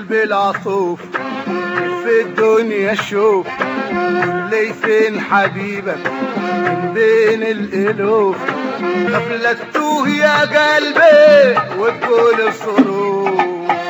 بالعطوف في الدنيا شوف لي فين حبيبك من بين الالوف غفلته يا قلبي وتقول الصروف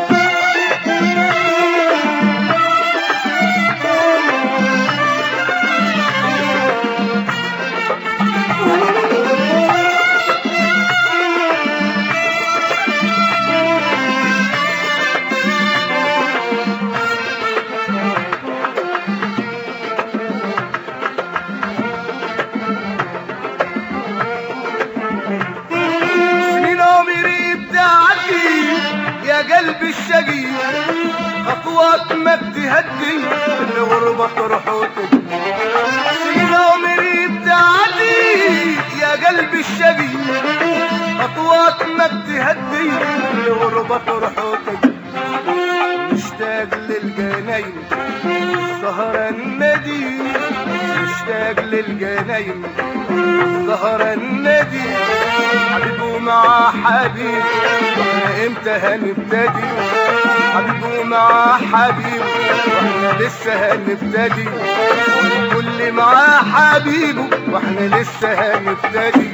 سنين عمري بتعدي يا قلبي الشقي خطوات ما بتهدي الغربة ترحوتك سنين عمري بتعدي يا قلبي الشقي خطوات ما بتهدي الغربة ترحوتك مشتاق للجناين السهرة الندي مشتاق للجناين السهرة الندي حبيبه مع حبيب واحنا امتى هنبتدي حبيبه مع حبيب واحنا لسه هنبتدي كل معاه حبيبه واحنا لسه هنبتدي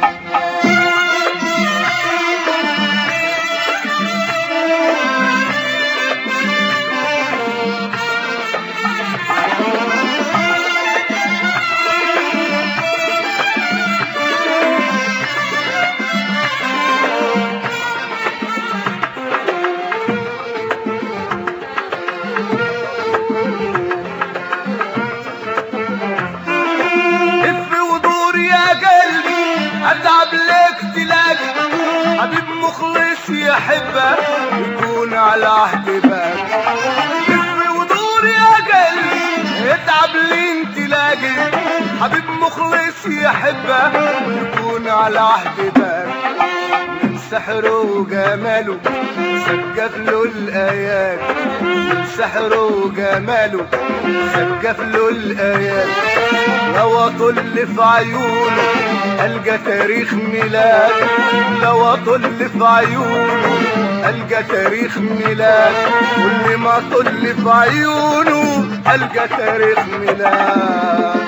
لف ودور يا قلبي اتعب لك تلاقي حبيب مخلص يحبك يكون على عهد باب لف ودور يا قلبي اتعب لين تلاقي حبيب مخلص يحبك يكون على عهد باب من سحره وجماله سجف له الايات من سحره وجماله سجف له الايات لو اطل في عيونه القى تاريخ ميلاد لو اطل في عيونه القى تاريخ ميلاد كل ما اطل في عيونه القى تاريخ ميلاد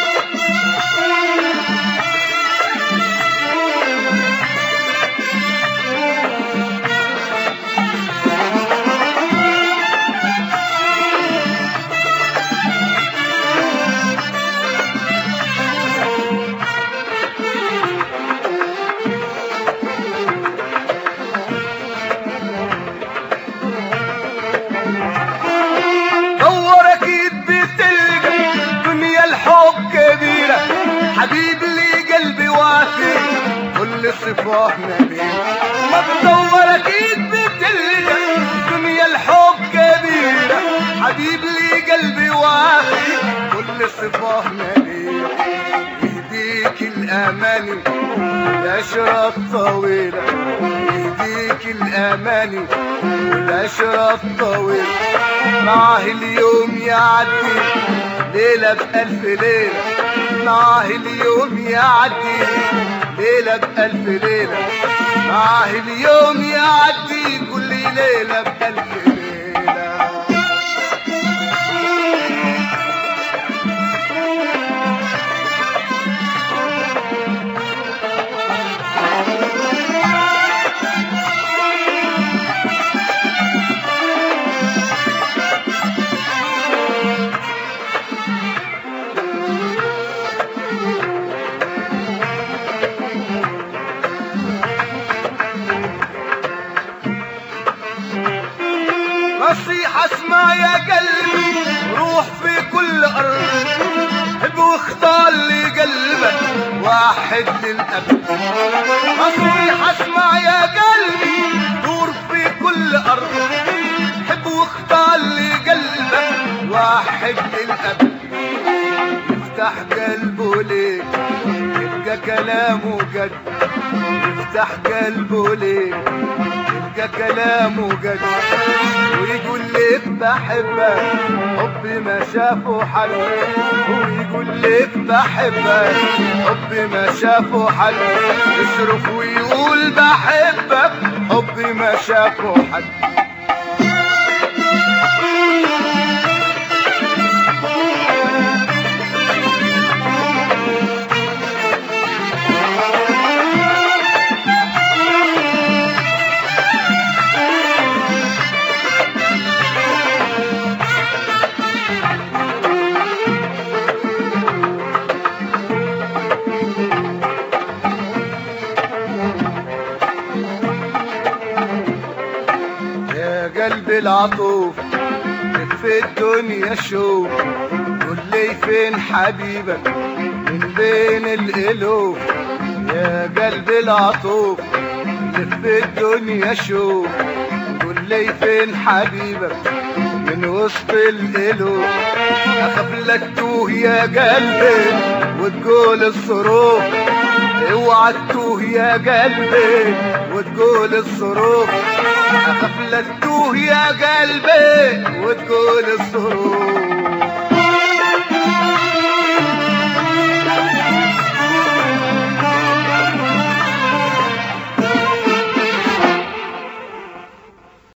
دور اكيد بتلقى دنيا الحب كبيرة حبيب لي قلبي وافي كل صفاه نبيل ما تدور اكيد بتلقى دنيا الحب كبيرة حبيب لي قلبي وافي كل صفاه نبيل يهديك الاماني العشرة الطويلة يهديك الاماني العشرة الطويلة معاه اليوم يعدي ليلة بألف ليلة معاه اليوم يعدي ليلة بألف ليلة معاه اليوم يعدي كل ليلة بألف ليلة نصيحة اسمع يا قلبي روح في كل أرض حب واختار لي قلبك واحد للأبد نصيحة اسمع يا قلبي دور في كل أرض حب واختار لي قلبك واحد للأبد يفتح قلبه ليك يبقى كلامه جد يفتح قلبه ليك يبقى كلامه جد ويقول لك بحبك حب ما شافه حد ويقول لك بحبك حب ما شافه حد يصرخ ويقول بحبك حب ما شافه حد قلبي العطوف لف الدنيا شوف قول لي فين حبيبك من بين الالوف يا قلبي العطوف لف الدنيا شوف قول لي فين حبيبك من وسط الالوف اخاف لا تتوه يا قلبي وتقول الصروف اوعى تتوه يا قلبي وتقول الصروف اخاف لا تتوه يا قلبي وتقول الصروف